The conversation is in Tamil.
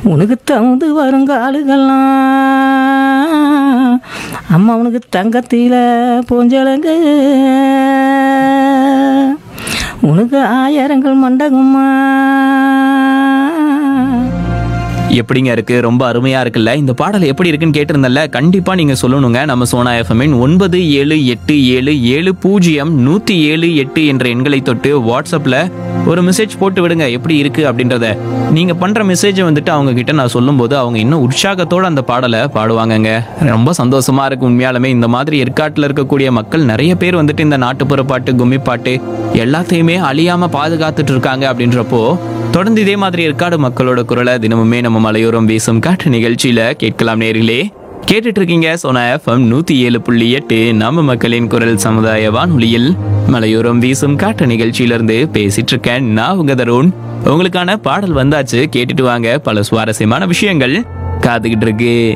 உனக்கு தகுந்து வருங்காலுகள்லாம் அம்மா உனக்கு தங்கத்தில பூஞ்சலங்க உனக்கு ஆயிரங்கள் மண்டகம்மா எப்படிங்க இருக்கு ரொம்ப அருமையா இருக்குல்ல இந்த பாடல் எப்படி இருக்குன்னு கேட்டிருந்தல கண்டிப்பா நீங்க சொல்லணுங்க நம்ம சோனா எஃப்எம்மின் ஒன்பது ஏழு எட்டு ஏழு ஏழு பூஜ்ஜியம் நூத்தி ஏழு எட்டு என்ற எண்களை தொட்டு வாட்ஸ்அப்ல ஒரு மெசேஜ் போட்டு விடுங்க எப்படி இருக்கு அப்படின்றத நீங்க பண்ற மெசேஜை வந்துட்டு அவங்க கிட்ட நான் சொல்லும்போது அவங்க இன்னும் உற்சாகத்தோட அந்த பாடலை பாடுவாங்கங்க ரொம்ப சந்தோஷமா இருக்கு உண்மையாலுமே இந்த மாதிரி ஏற்காட்டில் இருக்கக்கூடிய மக்கள் நிறைய பேர் வந்துட்டு இந்த நாட்டுப்புற பாட்டு கும்மி பாட்டு எல்லாத்தையுமே அழியாம பாதுகாத்துட்டு இருக்காங்க அப்படின்றப்போ தொடர்ந்து இதே மாதிரி ஏற்காடு மக்களோட குரலை தினமுமே நம்ம மலையோரம் வீசும் காற்று நிகழ்ச்சியில கேட்கலாம் நேர்களே கேட்டுட்டு இருக்கீங்க சோனா எஃப்எம் நூத்தி ஏழு புள்ளி எட்டு நம்ம மக்களின் குரல் சமுதாய வானொலியில் மலையோரம் வீசும் காற்று நிகழ்ச்சியில இருந்து பேசிட்டு இருக்கேன் நான் உங்க தருண் உங்களுக்கான பாடல் வந்தாச்சு கேட்டுட்டு வாங்க பல சுவாரஸ்யமான விஷயங்கள் காத்துக்கிட்டு இருக்கு